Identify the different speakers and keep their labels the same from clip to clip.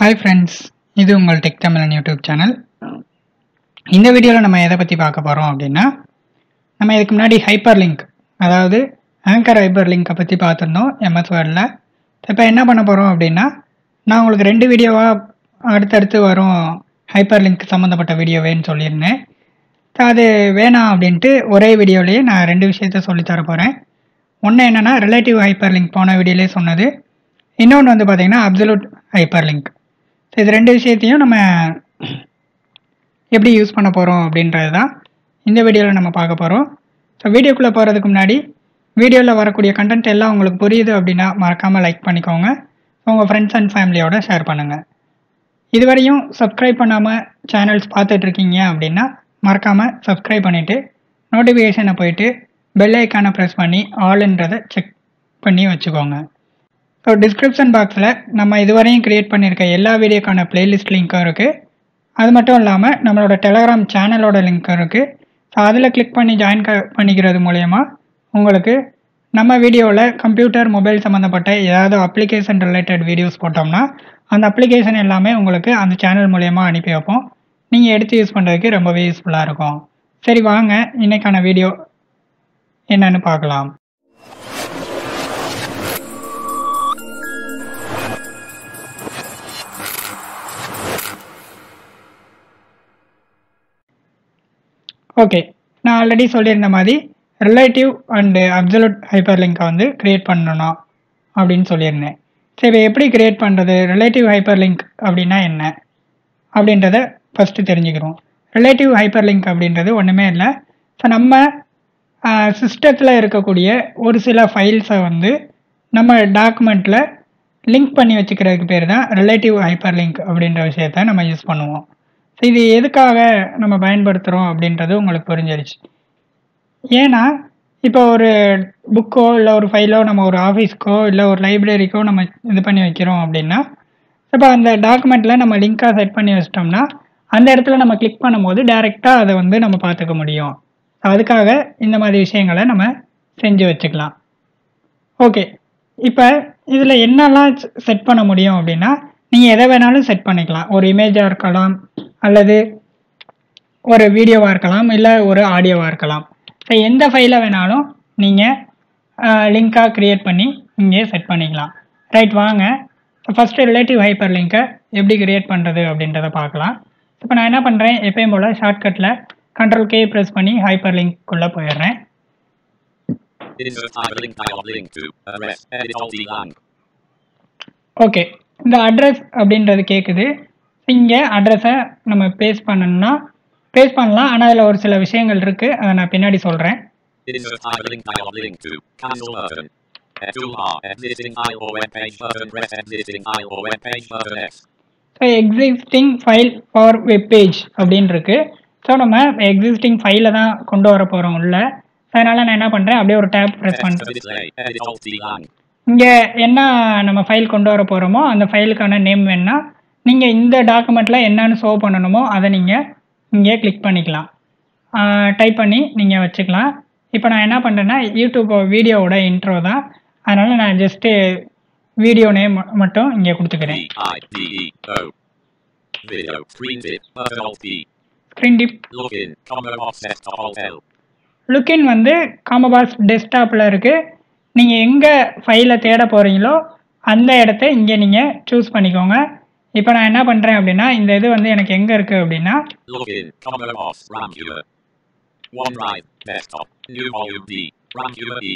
Speaker 1: Hi friends இது உங்கள் tech தமிழன் யூடியூப் சேனல் இந்த வீடியோவில் நம்ம எதை பற்றி பார்க்க போகிறோம் அப்படின்னா நம்ம இதுக்கு முன்னாடி ஹைப்பர் லிங்க் அதாவது ஆங்கர் ஹைப்பர் லிங்கை பற்றி பார்த்துருந்தோம் எம்எஸ் வேர்டில் இப்போ என்ன பண்ண போகிறோம் அப்படின்னா நான் உங்களுக்கு ரெண்டு வீடியோவாக அடுத்தடுத்து வரும் ஹைப்பர் லிங்க் சம்மந்தப்பட்ட வீடியோவேன்னு சொல்லியிருந்தேன் So, அது வேணாம் அப்படின்ட்டு ஒரே வீடியோலேயே நான் ரெண்டு விஷயத்த சொல்லித்தர போகிறேன் ஒன்று என்னென்னா ரிலேட்டிவ் ஹைப்பர் லிங்க் போன வீடியோலேயே சொன்னது இன்னொன்று வந்து பார்த்தீங்கன்னா அப்சல்யூட் ஹைப்பர் லிங்க் ஸோ இது ரெண்டு விஷயத்தையும் நம்ம எப்படி யூஸ் பண்ண போகிறோம் அப்படின்றது தான் இந்த வீடியோவில் நம்ம பார்க்க போகிறோம் ஸோ வீடியோக்குள்ளே போகிறதுக்கு முன்னாடி வீடியோவில் வரக்கூடிய கண்டென்ட் எல்லாம் உங்களுக்கு புரியுது அப்படின்னா மறக்காமல் லைக் பண்ணிக்கோங்க உங்கள் ஃப்ரெண்ட்ஸ் அண்ட் ஃபேமிலியோட ஷேர் பண்ணுங்கள் இதுவரையும் சப்ஸ்கிரைப் பண்ணாமல் சேனல்ஸ் பார்த்துட்ருக்கீங்க அப்படின்னா மறக்காமல் சப்ஸ்கிரைப் பண்ணிவிட்டு நோட்டிஃபிகேஷனை போயிட்டு பெல் ஐக்கானை ப்ரெஸ் பண்ணி ஆல்ன்றதை செக் பண்ணி வச்சுக்கோங்க ஸோ டிஸ்கிரிப்ஷன் பாக்ஸில் நம்ம இதுவரையும் க்ரியேட் பண்ணியிருக்க எல்லா வீடியோக்கான பிளேலிஸ்ட் லிங்க்கும் இருக்குது அது மட்டும் இல்லாமல் நம்மளோட டெலகிராம் சேனலோட லிங்க்கும் இருக்குது ஸோ அதில் கிளிக் பண்ணி ஜாயின் க பண்ணிக்கிறது மூலயமா உங்களுக்கு நம்ம வீடியோவில் கம்ப்யூட்டர் மொபைல் சம்மந்தப்பட்ட ஏதாவது அப்ளிகேஷன் ரிலேட்டட் வீடியோஸ் போட்டோம்னா அந்த அப்ளிகேஷன் எல்லாமே உங்களுக்கு அந்த சேனல் மூலயமா அனுப்பி வைப்போம் நீங்கள் எடுத்து யூஸ் பண்ணுறதுக்கு ரொம்பவே யூஸ்ஃபுல்லாக இருக்கும் சரி வாங்க இன்னைக்கான வீடியோ என்னன்னு பார்க்கலாம் ஓகே நான் ஆல்ரெடி சொல்லியிருந்த மாதிரி ரிலேட்டிவ் அண்டு அப்சல்யூட் ஹைப்பர் லிங்கை வந்து க்ரியேட் பண்ணணும் அப்படின்னு சொல்லியிருந்தேன் சரி இப்போ எப்படி க்ரியேட் பண்ணுறது ரிலேட்டிவ் ஹைப்பர் லிங்க் அப்படின்னா என்ன அப்படின்றத ஃபஸ்ட்டு தெரிஞ்சுக்கிறோம் ரிலேட்டிவ் ஹைப்பர் லிங்க் அப்படின்றது ஒன்றுமே இல்லை ஸோ நம்ம சிஸ்டத்தில் இருக்கக்கூடிய ஒரு சில ஃபைல்ஸை வந்து நம்ம டாக்குமெண்ட்டில் லிங்க் பண்ணி வச்சுக்கிறதுக்கு பேர் தான் ரிலேட்டிவ் ஹைப்பர் லிங்க் அப்படின்ற விஷயத்த நம்ம யூஸ் பண்ணுவோம் ஸோ இது எதுக்காக நம்ம பயன்படுத்துகிறோம் அப்படின்றது உங்களுக்கு புரிஞ்சிருச்சு ஏன்னா இப்போ ஒரு புக்கோ இல்லை ஒரு ஃபைலோ நம்ம ஒரு ஆஃபீஸ்க்கோ இல்லை ஒரு லைப்ரரிக்கோ நம்ம இது பண்ணி வைக்கிறோம் அப்படின்னா இப்போ அந்த டாக்குமெண்ட்டில் நம்ம லிங்காக செட் பண்ணி வச்சிட்டோம்னா அந்த இடத்துல நம்ம கிளிக் பண்ணும்போது டைரெக்டாக அதை வந்து நம்ம பார்த்துக்க முடியும் அதுக்காக இந்த மாதிரி விஷயங்களை நம்ம செஞ்சு வச்சுக்கலாம் ஓகே இப்போ இதில் என்னெல்லாம் செட் பண்ண முடியும் அப்படின்னா நீங்கள் எதை வேணாலும் செட் பண்ணிக்கலாம் ஒரு இமேஜாக இருக்கலாம் அல்லது ஒரு வீடியோவாக இருக்கலாம் இல்லை ஒரு ஆடியோவாக இருக்கலாம் ஸோ எந்த ஃபைலை வேணாலும் நீங்கள் லிங்காக க்ரியேட் பண்ணி இங்கே செட் பண்ணிக்கலாம் ரைட் வாங்க ஃபஸ்ட்டு ரிலேட்டிவ் ஹைப்பர் லிங்க்கை எப்படி க்ரியேட் பண்ணுறது அப்படின்றத பார்க்கலாம் இப்போ நான் என்ன பண்ணுறேன் எப்பயும் போல் ஷார்ட்கட்டில் கண்ட்ரோல் கே ப்ரெஸ் பண்ணி ஹைப்பர் லிங்க்குள்ளே போயிடுறேன்
Speaker 2: Insert hyperlink dialog link to address edit alt D lang.
Speaker 1: Okay இந்த அட்ரஸ் அப்படின்றது கேட்குது இங்கே அட்ரஸை நம்ம பேஸ்ட் பண்ணணும்னா பேஸ்ட் பண்ணலாம் ஆனால் அதில் ஒரு சில விஷயங்கள் இருக்குது அதை நான் பின்னாடி சொல்கிறேன்
Speaker 2: Insert hyperlink dialog link to cancel button. F toolbar existing I or web page button press existing I or web page button X.
Speaker 1: So existing file for web page அப்படின்னு இருக்கு ஸோ நம்ம எக்ஸிஸ்டிங் ஃபைலை தான் கொண்டு வர போகிறோம் உள்ள அதனால் நான் என்ன பண்ணுறேன் அப்படியே ஒரு டேப் ப்ரெஸ்
Speaker 2: F to
Speaker 1: பண்ணுறேன்
Speaker 2: display edit alt D lang.
Speaker 1: இங்கே என்ன நம்ம ஃபைல் கொண்டு வர போகிறோமோ அந்த ஃபைலுக்கான நேம் வேணுன்னா நீங்கள் இந்த டாக்குமெண்ட்டில் என்னன்னு ஷோ பண்ணணுமோ அதை நீங்கள் இங்கே கிளிக் பண்ணிக்கலாம் டைப் பண்ணி நீங்கள் வச்சுக்கலாம் இப்போ நான் என்ன பண்ணுறேன்னா யூடியூப் வீடியோவோட இன்ட்ரோ தான் அதனால் நான் ஜஸ்ட்டு வீடியோ நேம் மட்டும் இங்கே கொடுத்துக்கிறேன்
Speaker 2: D I D E O. Video screen tip button alt D.
Speaker 1: Screen tip
Speaker 2: Login combo box desktop alt L.
Speaker 1: Login வந்து காமபாஸ் டெஸ்க்டாப்பில் இருக்குது நீங்கள் எங்கே ஃபைலை தேட போகிறீங்களோ அந்த இடத்த இங்கே நீங்கள் சூஸ் பண்ணிக்கோங்க இப்போ நான் என்ன பண்ணுறேன் அப்படின்னா இந்த இது வந்து எனக்கு எங்கே இருக்குது அப்படின்னா
Speaker 2: Login combo box Ramcube. OneDrive desktop new volume D Ramcube E.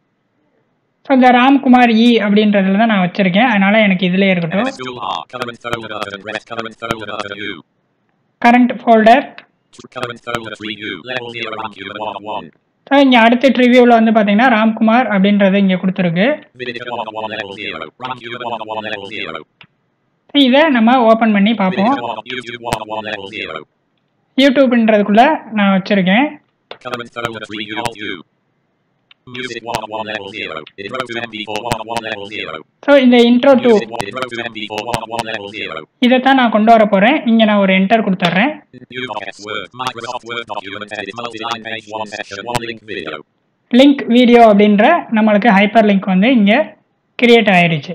Speaker 1: So இந்த ராம்குமார் இ அப்படின்றதுல தான் நான் வச்சுருக்கேன் அதனால் எனக்கு இதிலே இருக்கட்டும்
Speaker 2: MS toolbar current folder button rest current folder button U.
Speaker 1: Current folder
Speaker 2: Current folder 3U level 0 Ramcube 1 1.
Speaker 1: So இங்கே அடுத்த ட்ரிவியூவில் வந்து பார்த்தீங்கன்னா ராம்குமார் அப்படின்றது இங்கே கொடுத்துருக்கு
Speaker 2: Minute 1 1 level 0 Ramcube 1 1 level 0.
Speaker 1: So இதை நம்ம ஓப்பன் பண்ணி பார்ப்போம்
Speaker 2: Minute 1 YouTube 1 1 level 0.
Speaker 1: யூடியூப்ன்றதுக்குள்ளே நான் வச்சுருக்கேன்
Speaker 2: Current folder 3U alt U. Music 1 1 level 0. It wrote to MP4 1 1 level 0.
Speaker 1: So இந்த intro to
Speaker 2: Music 1 it wrote to MP4 1 1 level 0.
Speaker 1: இதை தான் நான் கொண்டு வர போகிறேன் இங்கே நான் ஒரு என்டர் கொடுத்துட்றேன்
Speaker 2: New docs Word Microsoft Word document edit multi-line page 1 section 1 link video.
Speaker 1: Link video அப்படின்ற நம்மளுக்கு ஹைப்பர் லிங்க் வந்து இங்கே கிரியேட் ஆயிருச்சு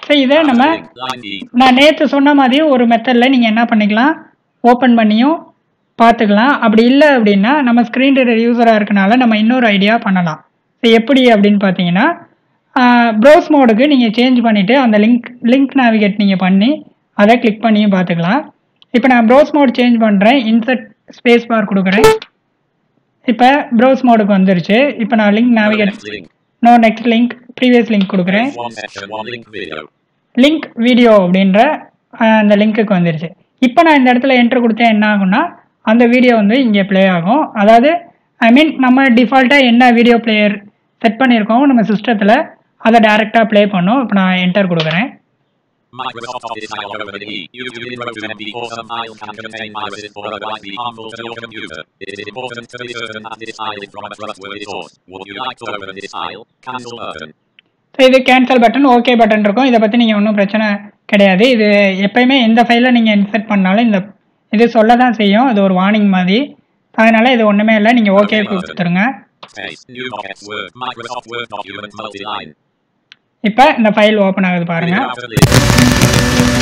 Speaker 1: ஸோ இதை நம்ம
Speaker 2: Hyperlink. Line E.
Speaker 1: நான் நேற்று சொன்ன மாதிரி ஒரு மெத்தடில் நீங்கள் என்ன பண்ணிக்கலாம் ஓப்பன் பண்ணியும் பார்த்துக்கலாம் அப்படி இல்லை அப்படின்னா நம்ம ஸ்க்ரீன் ரீடர் யூஸராக இருக்கனால நம்ம இன்னொரு ஐடியா பண்ணலாம் ஸோ எப்படி அப்படின்னு பார்த்தீங்கன்னா ப்ரௌஸ் மோடுக்கு நீங்கள் சேஞ்ச் பண்ணிவிட்டு அந்த லிங்க் லிங்க் நேவிகேட் நீங்கள் பண்ணி அதை கிளிக் பண்ணியும் பார்த்துக்கலாம் இப்போ நான் ப்ரௌஸ் மோட் சேஞ்ச் பண்ணுறேன் இன்சர்ட் ஸ்பேஸ் பார் கொடுக்குறேன் இப்போ ப்ரௌஸ் மோடுக்கு வந்துருச்சு இப்போ நான் link
Speaker 2: No
Speaker 1: navigate
Speaker 2: next link.
Speaker 1: No next link previous link கொடுக்குறேன்
Speaker 2: One section. One link video.
Speaker 1: Link video அப்படின்ற அஹ், அந்த லிங்க்குக்கு வந்துருச்சு இப்போ நான் இந்த இடத்துல என்ட்ரு கொடுத்தேன் என்ன ஆகும்னா அந்த வீடியோ வந்து இங்கே ப்ளே ஆகும் அதாவது ஐ மீன் நம்ம டிஃபால்ட்டாக என்ன வீடியோ பிளேயர் செட் பண்ணியிருக்கோம் நம்ம சிஸ்டத்தில் அதை டேரெக்டாக ப்ளே பண்ணும் இப்போ நான் என்டர் கொடுக்குறேன்
Speaker 2: Microsoft Office file opening E. YouTube in row to MP4. Some files can contain viruses or otherwise be harmful to your computer. It is important to be certain that this file is from a trustworthy source. Would you like to open this file? Cancel button.
Speaker 1: So இது cancel button okay button இருக்கும் இதை பற்றி நீங்கள் ஒன்றும் பிரச்சனை கிடையாது இது எப்பயுமே எந்த ஃபைலில் நீங்கள் இன்சர்ட் பண்ணாலும் இந்த இது சொல்ல தான் செய்யும் இது ஒரு வார்னிங் மாதிரி அதனால் இது ஒன்றுமே இல்லை நீங்கள் ஓகே கொடுத்துருங்க
Speaker 2: Space. New docket. Word. Microsoft Word document multi-line.
Speaker 1: இப்போ இந்த ஃபைல் ஓப்பன் ஆகுது பாருங்கள்
Speaker 2: Figure out a list.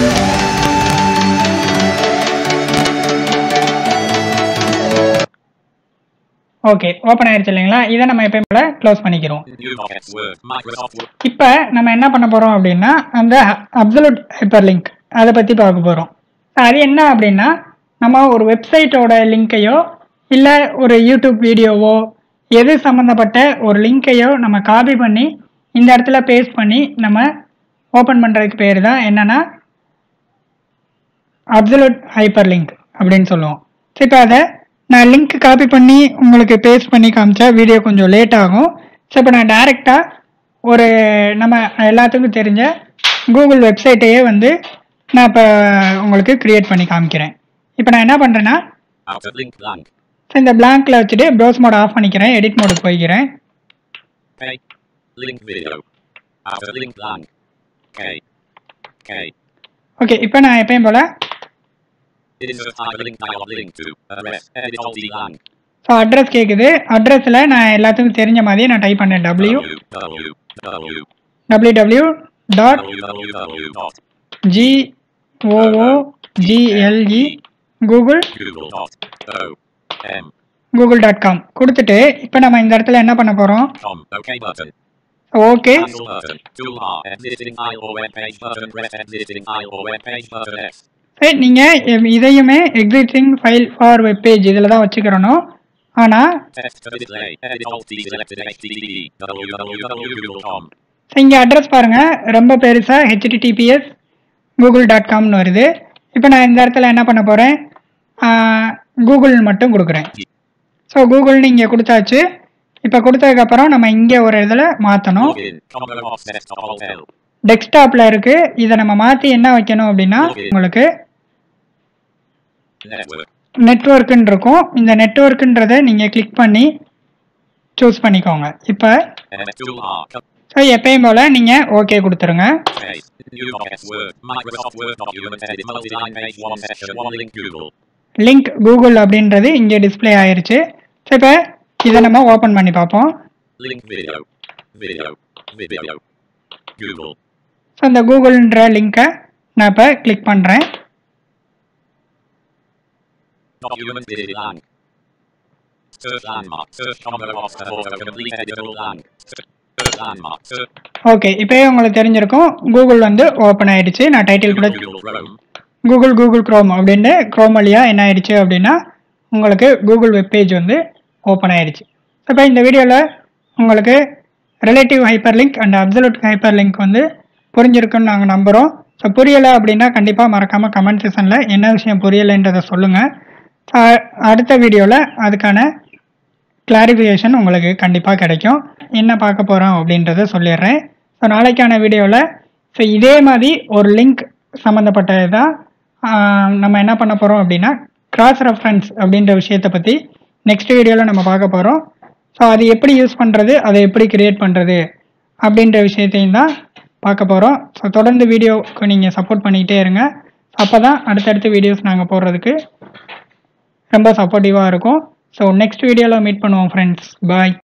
Speaker 1: Okay open ஆயிருச்சு இல்லைங்களா இதை நம்ம எப்பயும் போல க்ளோஸ் பண்ணிக்கிறோம்
Speaker 2: New docket. Word. Microsoft Word.
Speaker 1: இப்போ நம்ம என்ன பண்ண போகிறோம் அப்படின்னா அந்த அப்சல்யூட் ஹைப்பர் லிங்க் அதை பற்றி பார்க்க போகிறோம் அது என்ன அப்படின்னா நம்ம ஒரு வெப்சைட்டோட லிங்கையோ இல்லை ஒரு யூடியூப் வீடியோவோ எது சம்மந்தப்பட்ட ஒரு லிங்கையோ நம்ம காப்பி பண்ணி இந்த இடத்துல பேஸ்ட் பண்ணி நம்ம ஓப்பன் பண்ணுறதுக்கு பேர் தான் என்னென்னா அப்சல்யூட் ஹைப்பர் லிங்க் அப்படின்னு சொல்லுவோம் சரி இப்போ அதை நான் லிங்க் காப்பி பண்ணி உங்களுக்கு பேஸ்ட் பண்ணி காமிச்சா வீடியோ கொஞ்சம் லேட் ஆகும் ஸோ இப்போ நான் டைரெக்டாக ஒரு நம்ம எல்லாத்துக்கும் தெரிஞ்ச கூகுள் வெப்சைட்டையே வந்து நான் இப்போ உங்களுக்கு க்ரியேட் பண்ணி காமிக்கிறேன் இப்போ நான் என்ன பண்ணுறேன்னா
Speaker 2: Outer link blank.
Speaker 1: ஸோ இந்த பிளாங்க்ல வச்சுட்டு ப்ரௌஸ் மோட் ஆஃப் பண்ணிக்கிறேன் எடிட் மோடுக்கு போய்க்கிறேன்
Speaker 2: K. Link video. Outer link blank. K. K.
Speaker 1: Okay இப்போ நான் எப்பயும் போல்
Speaker 2: Insert hyperlink dialog link to. Address. Edit alt D blank.
Speaker 1: So address கேட்குது அட்ரஸில் நான் எல்லாத்துக்கும் தெரிஞ்ச மாதிரி நான் டைப் பண்ணேன் W
Speaker 2: W. W. W.
Speaker 1: W W dot
Speaker 2: www. Dot.
Speaker 1: G O O G L E Google
Speaker 2: Google. Dot. O. M.
Speaker 1: Google dot com கொடுத்துட்டு இப்போ நம்ம இந்த இடத்துல என்ன பண்ண போகிறோம்
Speaker 2: Com. OK button.
Speaker 1: Okay
Speaker 2: Cancel button. Toolbar. Existing file or web page button. Press existing file or web page button X.
Speaker 1: நீங்கள் இதையுமே existing file for web page இதில் தான் வச்சுக்கிறணும் ஆனால்
Speaker 2: Text to display. Edit alt D selected HTTP. www.google.com.
Speaker 1: இங்கே address பாருங்கள் ரொம்ப பெருசாக HTTPS Google dot காம்னு வருது இப்போ நான் இந்த இடத்துல என்ன பண்ண போகிறேன் கூகுள் மட்டும் கொடுக்குறேன் ஸோ கூகுள்னு இங்கே கொடுத்தாச்சு இப்போ கொடுத்ததுக்கப்புறம் நம்ம இங்கே ஒரு இதில் மாற்றணும்
Speaker 2: Login. Combo box desktop hotel.
Speaker 1: டெஸ்க்டாப்பில் இருக்குது இதை நம்ம மாற்றி என்ன வைக்கணும் அப்படின்னா உங்களுக்கு
Speaker 2: Network.
Speaker 1: நெட்ஒர்க்குன்னு இருக்கும் இந்த நெட்ஒர்க்குன்றதை நீங்கள் கிளிக் பண்ணி சூஸ் பண்ணிக்கோங்க இப்போ
Speaker 2: MS Toolbar. Com-
Speaker 1: ஸோ எப்பயும் போல் நீங்கள் ஓகே கொடுத்துருங்க
Speaker 2: Space. New docket. Word. Microsoft Word document. Edit multi-line page. One section. One link. Google.
Speaker 1: Link Google அப்படின்றது இங்கே டிஸ்ப்ளே ஆயிருச்சு ஸோ இப்போ இதை நம்ம ஓப்பன் பண்ணி பார்ப்போம்
Speaker 2: Link video. Video. Video. Google.
Speaker 1: So இந்த கூகுள்ன்ற லிங்க்கை நான் இப்போ கிளிக் பண்ணுறேன்
Speaker 2: Document is blank. Search landmark. Search combo box of auto complete editable blank. Search search landmark. Search
Speaker 1: okay இப்போயே உங்களுக்கு தெரிஞ்சிருக்கும் கூகுள் வந்து ஓப்பன் ஆயிடுச்சு நான் டைட்டில் கூட
Speaker 2: Google Chrome.
Speaker 1: Google Google Chrome அப்படின்னு க்ரோம் வழியாக என்ன ஆயிடுச்சு அப்படின்னா உங்களுக்கு கூகுள் வெப்பேஜ் வந்து ஓப்பன் ஆயிடுச்சு இப்போ இந்த வீடியோவில் உங்களுக்கு relative hyper link and absolute hyper link வந்து புரிஞ்சிருக்குன்னு நாங்கள் நம்புகிறோம் ஸோ புரியலை அப்படின்னா கண்டிப்பாக மறக்காமல் கமெண்ட் செஷனில் என்ன விஷயம் புரியலைன்றதை சொல்லுங்கள் அடுத்த வீடியோவில் அதுக்கான கிளாரிஃபிகேஷன் உங்களுக்கு கண்டிப்பாக கிடைக்கும் என்ன பார்க்க போகிறோம் அப்படின்றத சொல்லிடுறேன் ஸோ நாளைக்கான வீடியோவில் ஸோ இதே மாதிரி ஒரு லிங்க் சம்மந்தப்பட்டது தான் நம்ம என்ன பண்ண போகிறோம் அப்படின்னா கிராஸ் ரெஃபரன்ஸ் அப்படின்ற விஷயத்தை பற்றி நெக்ஸ்ட் வீடியோவில் நம்ம பார்க்க போகிறோம் ஸோ அது எப்படி யூஸ் பண்ணுறது அதை எப்படி கிரியேட் பண்ணுறது அப்படின்ற விஷயத்தையும் தான் பார்க்க போகிறோம் ஸோ தொடர்ந்து வீடியோவுக்கு நீங்கள் சப்போர்ட் பண்ணிக்கிட்டே இருங்க அப்போ தான் அடுத்தடுத்த வீடியோஸ் நாங்கள் போடுறதுக்கு ரொம்ப சப்போர்ட்டிவாக இருக்கும் ஸோ நெக்ஸ்ட் வீடியோவில் மீட் பண்ணுவோம் ஃப்ரெண்ட்ஸ் பாய்